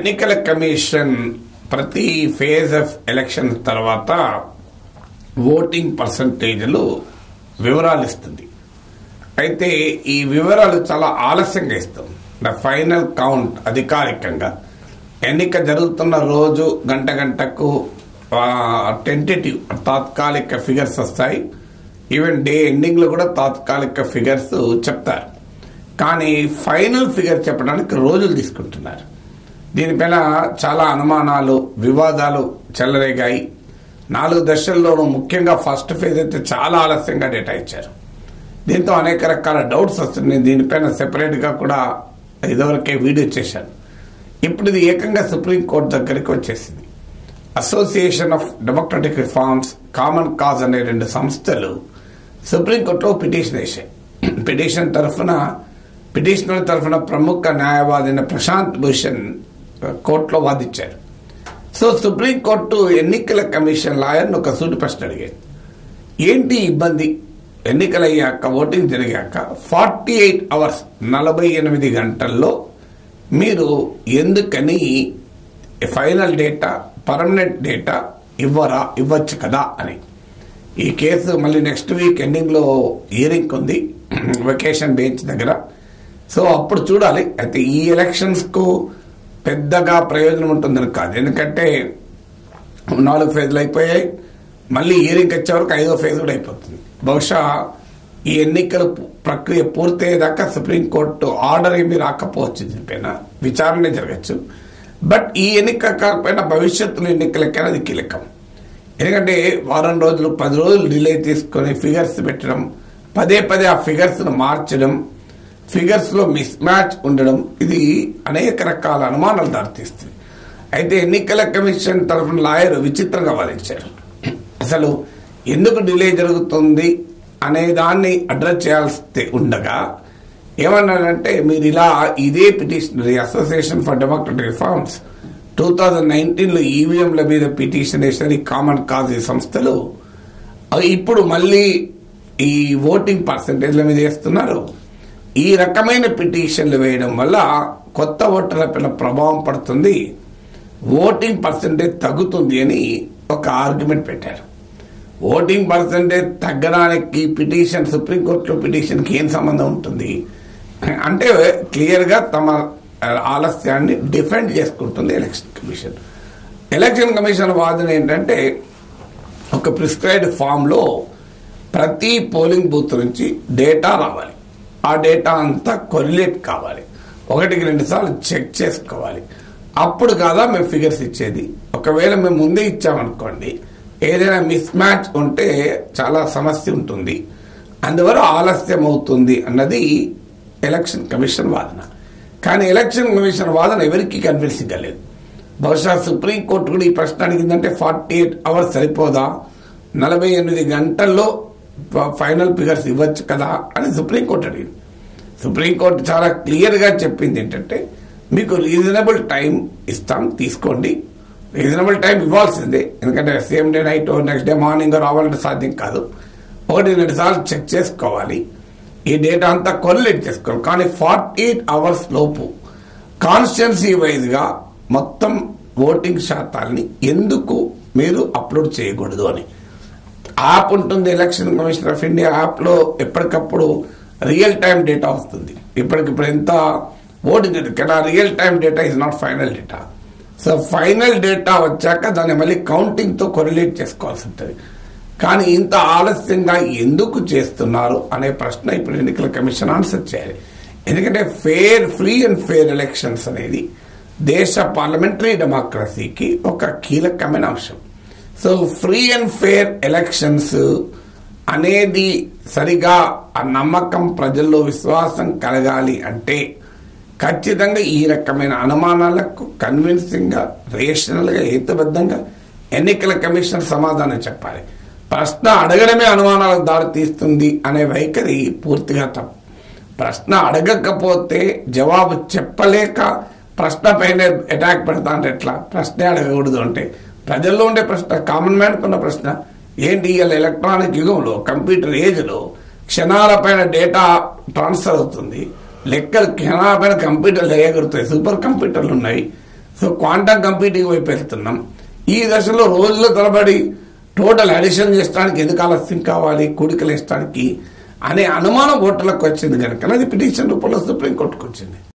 ఎన్నికల కమిషన్ ప్రతి phase of election తర్వాత ఓటింగ్ పర్సంటేజ్లు వివరాలు ఇస్తుంది అయితే ఈ వివరాలు చాలా ఆలస్యంగా ఇస్తాం ద ఫైనల్ కౌంట్ అధికారికంగా ఎన్నిక జరుగుతున్న రోజు గంట గంటకు టెంటేటివ్ తాత్కాలిక ఫిగర్స్ వస్తాయి ఈవెన్ డే ఎండింగ్ లో కూడా తాత్కాలిక ఫిగర్స్ చెప్తారు కానీ ఫైనల్ ఫిగర్ చెప్పడానికి రోజులు తీసుకుంటున్నారు దీనిపైన చాలా అనుమానాలు వివాదాలు చెలరేగాయి నాలుగు దశల్లోనూ ముఖ్యంగా ఫస్ట్ ఫేజ్ అయితే చాలా ఆలస్యంగా డేటా ఇచ్చారు దీంతో అనేక రకాల డౌట్స్ వస్తున్నాయి దీనిపైన సెపరేట్ గా కూడా ఇదివరకే వీడియో చేశాను ఇప్పుడు ఇది ఏకంగా సుప్రీంకోర్టు దగ్గరికి వచ్చేసింది association of democratic reforms common cause అనే రెండు సంస్థలు సుప్రీంకోర్టులో పిటిషన్ వేశాయి పిటిషన్ తరఫున పిటిషనర్ తరఫున ప్రముఖ న్యాయవాది అయిన ప్రశాంత్ భూషణ్ కోర్టులో వాదించారు సో సుప్రీంకోర్టు ఎన్నికల కమిషన్ లాయర్ను ఒక సూటి ప్రశ్న అడిగారు ఏంటి ఇబ్బంది ఎన్నికలయ్యాక ఓటింగ్ జరిగాక ఫార్టీ ఎయిట్ అవర్స్ నలభై ఎనిమిది గంటల్లో మీరు ఎందుకని ఫైనల్ డేటా పర్మనెంట్ డేటా ఇవ్వరా ఇవ్వచ్చు కదా అని ఈ కేసు మళ్ళీ నెక్స్ట్ వీక్ ఎండింగ్లో హియరింగ్ ఉంది వెకేషన్ బెంచ్ దగ్గర సో అప్పుడు చూడాలి అయితే ఈ ఎలక్షన్స్కు పెద్దగా ప్రయోజనం ఉంటుందని కాదు ఎందుకంటే నాలుగు ఫేజ్లు అయిపోయాయి మళ్ళీ హియరింగ్ వచ్చే వరకు ఐదో ఫేజ్ కూడా అయిపోతుంది బహుశా ఈ ఎన్నికల ప్రక్రియ పూర్తయ్యేదాకా సుప్రీంకోర్టు ఆర్డర్ ఏమీ రాకపోవచ్చు దీనిపైన విచారణ జరగచ్చు బట్ ఈ ఎన్నిక కాకపోయినా భవిష్యత్తులో ఎన్నికలకైనా అది కీలకం ఎందుకంటే వారం రోజులు పది రోజులు డిలే తీసుకొని ఫిగర్స్ పెట్టడం పదే పదే ఆ ఫిగర్స్ ను మార్చడం ఫిగర్స్ లో మిస్ మ్యాచ్ ఉండడం ఇది అనేక రకాల అనుమానాలు దారితీస్తుంది అయితే ఎన్నికల కమిషన్ తరఫున లాయర్ విచిత్రంగా వాదించారు అసలు ఎందుకు డిలే జరుగుతుంది అనే దాన్ని అడ్రస్ చేయాల్సి ఉండగా ఏమన్నాడంటే మీరు ఇలా ఇదే petitioner association for democratic reforms two thousand నైన్టీన్లో ఈవీఎంల మీద పిటిషన్ వేసిన కామన్ కాజ్ ఈ సంస్థలు అవి ఇప్పుడు మళ్ళీ ఈ ఓటింగ్ పర్సంటేజ్ల మీద వేస్తున్నారు ఈ రకమైన పిటిషన్లు వేయడం వల్ల కొత్త ఓటర్ల పైన ప్రభావం పడుతుంది ఓటింగ్ పర్సంటేజ్ తగ్గుతుంది అని ఒక ఆర్గ్యుమెంట్ పెట్టారు ఓటింగ్ పర్సంటేజ్ తగ్గడానికి పిటిషన్ సుప్రీంకోర్టులో పిటిషన్కి ఏం సంబంధం ఉంటుంది అంటే క్లియర్గా తమ ఆలస్యాన్ని డిఫెండ్ చేసుకుంటుంది ఎలక్షన్ కమిషన్ ఎలక్షన్ కమిషన్ వాదన ఏంటంటే ఒక ప్రిస్క్రైబ్డ్ ఫామ్లో ప్రతి పోలింగ్ బూత్ నుంచి డేటా రావాలి ఆ డేటా అంతా కొరిలేట్ కావాలి ఒకటికి రెండు సార్లు చెక్ చేసుకోవాలి అప్పుడు కాదా మేము ఫిగర్స్ ఇచ్చేది ఒకవేళ మేము ముందే ఇచ్చామనుకోండి ఏదైనా మిస్ మ్యాచ్ ఉంటే చాలా సమస్య ఉంటుంది అందువల్ల ఆలస్యం అవుతుంది అన్నది ఎలక్షన్ కమిషన్ వాదన కానీ ఎలక్షన్ కమిషన్ వాదన ఎవరికి కన్విన్సింగ్ లేదు బహుశా సుప్రీంకోర్టు కూడా ఈ ప్రశ్న అడిగిందంటే ఫార్టీ ఎయిట్ అవర్స్ సరిపోదా నలభై ఎనిమిది గంటల్లో ఫైనల్ ఫిగర్స్ ఇవ్వచ్చు కదా అని సుప్రీంకోర్టు అడిగింది సుప్రీంకోర్టు చాలా క్లియర్గా చెప్పింది ఏంటంటే మీకు రీజనబుల్ టైం ఇస్తాం తీసుకోండి రీజనబుల్ టైం ఇవ్వాల్సిందే ఎందుకంటే same day night next day morning రావాలంటే సాధ్యం కాదు ఒకటి రెండు సార్లు చెక్ చేసుకోవాలి ఈ డేటా అంతా కొరిలేట్ చేసుకోవాలి కానీ ఫార్టీ ఎయిట్ అవర్స్ లోపు కాన్స్టిట్యున్సీ వైజ్గా మొత్తం ఓటింగ్ శాతాన్ని ఎందుకు మీరు అప్లోడ్ చేయకూడదు అని యాప్ ఉంటుంది ఎలక్షన్ కమిషన్ ఆఫ్ ఇండియా యాప్లో ఎప్పటికప్పుడు రియల్ టైం డేటా వస్తుంది ఇప్పటికిప్పుడు ఎంత ఓటింగ్ కానీ real time data is not final data so final data వచ్చాక దాన్ని మళ్ళీ కౌంటింగ్తో కొరిలేట్ చేసుకోవాల్సి ఉంటుంది కానీ ఇంత ఆలస్యంగా ఎందుకు చేస్తున్నారు అనే ప్రశ్న ఇప్పుడు ఎన్నికల కమిషన్ ఆన్సర్ చేయాలి ఎందుకంటే fair free and fair elections అనేది దేశ పార్లమెంటరీ డెమోక్రసీకి ఒక కీలకమైన అంశం so free and fair elections అనేది సరిగా ఆ నమ్మకం ప్రజల్లో విశ్వాసం కలగాలి అంటే ఖచ్చితంగా ఈ రకమైన అనుమానాలకు కన్విన్సింగ్ గా రేషనల్ గా హేతుబద్ధంగా ఎన్నికల కమిషన్ సమాధానం చెప్పాలి ప్రశ్న అడగడమే అనుమానాలకు దారి తీస్తుంది అనే వైఖరి పూర్తిగా తప్పు ప్రశ్న అడగకపోతే జవాబు చెప్పలేక ప్రశ్న పైన అటాక్ పెడతా అంటే ఎట్లా ప్రశ్నే అడగకూడదు అంటే ప్రజల్లో ఉండే ప్రశ్న కామన్ మ్యాన్ ఉన్న ప్రశ్న ఏంటి ఇవాళ ఎలక్ట్రానిక్ యుగంలో కంప్యూటర్ ఏజ్లో క్షణాల పైన డేటా ట్రాన్స్ఫర్ అవుతుంది లెక్కలు క్షణాల పైన కంప్యూటర్లు వేయగలుగుతాయి సూపర్ కంప్యూటర్లు ఉన్నాయి సో క్వాంటమ్ కంప్యూటింగ్ వైపు వెళ్తున్నాం ఈ దశలో రోజుల తరబడి టోటల్ అడిషన్ చేసడానికి ఎందుకు ఆలస్యం కావాలి కూడికలు వేసడానికి అనే అనుమానం ఓటర్లకు వచ్చింది కనుక అది పిటిషన్ రూపంలో సుప్రీంకోర్టుకు వచ్చింది